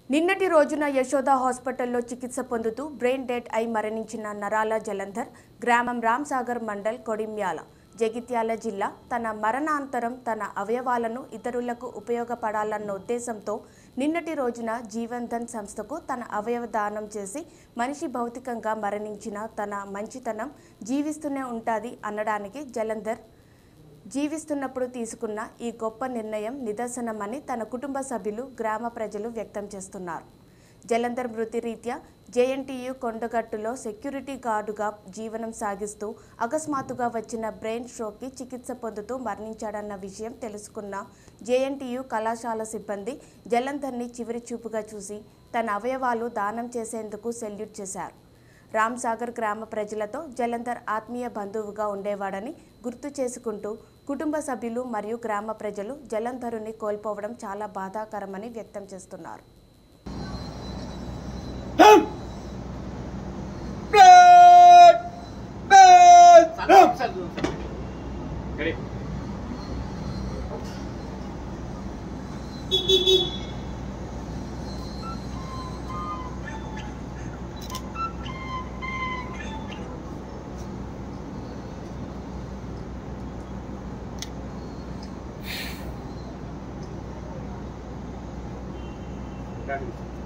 నిన్నటి రోజున యశోద హాస్పిటల్లో చికిత్స పొందుతూ బ్రెయిన్ డెడ్ అయి మరణించిన నరాల జలంధర్ గ్రామం రామ్సాగర్ మండల్ కొడిమ్యాల జగిత్యాల జిల్లా తన మరణాంతరం తన అవయవాలను ఇతరులకు ఉపయోగపడాలన్న ఉద్దేశంతో నిన్నటి రోజున జీవన్ ధన్ సంస్థకు తన అవయవ దానం చేసి మనిషి భౌతికంగా మరణించిన తన మంచితనం జీవిస్తూనే ఉంటుంది అనడానికి జలంధర్ జీవిస్తున్నప్పుడు తీసుకున్న ఈ గొప్ప నిర్ణయం నిదర్శనమని తన కుటుంబ సభ్యులు గ్రామ ప్రజలు వ్యక్తం చేస్తున్నారు జలంధర్ మృతి రీత్యా జేఎన్టీయు కొండగట్టులో సెక్యూరిటీ గార్డుగా జీవనం సాగిస్తూ అకస్మాత్తుగా వచ్చిన బ్రెయిన్ స్ట్రోక్కి చికిత్స పొందుతూ మరణించాడన్న విషయం తెలుసుకున్న జేఎన్టీయు కళాశాల సిబ్బంది జలంధర్ని చివరి చూపుగా చూసి తన అవయవాలు దానం చేసేందుకు సెల్యూట్ చేశారు రామ్ సాగర్ గ్రామ ప్రజలతో జలంధర్ ఆత్మీయ బంధువుగా ఉండేవాడని గుర్తు చేసుకుంటూ కుటుంబ సభ్యులు మరియు గ్రామ ప్రజలు జలంధరుని కోల్పోవడం చాలా బాధాకరమని వ్యక్తం చేస్తున్నారు Ready? Ready?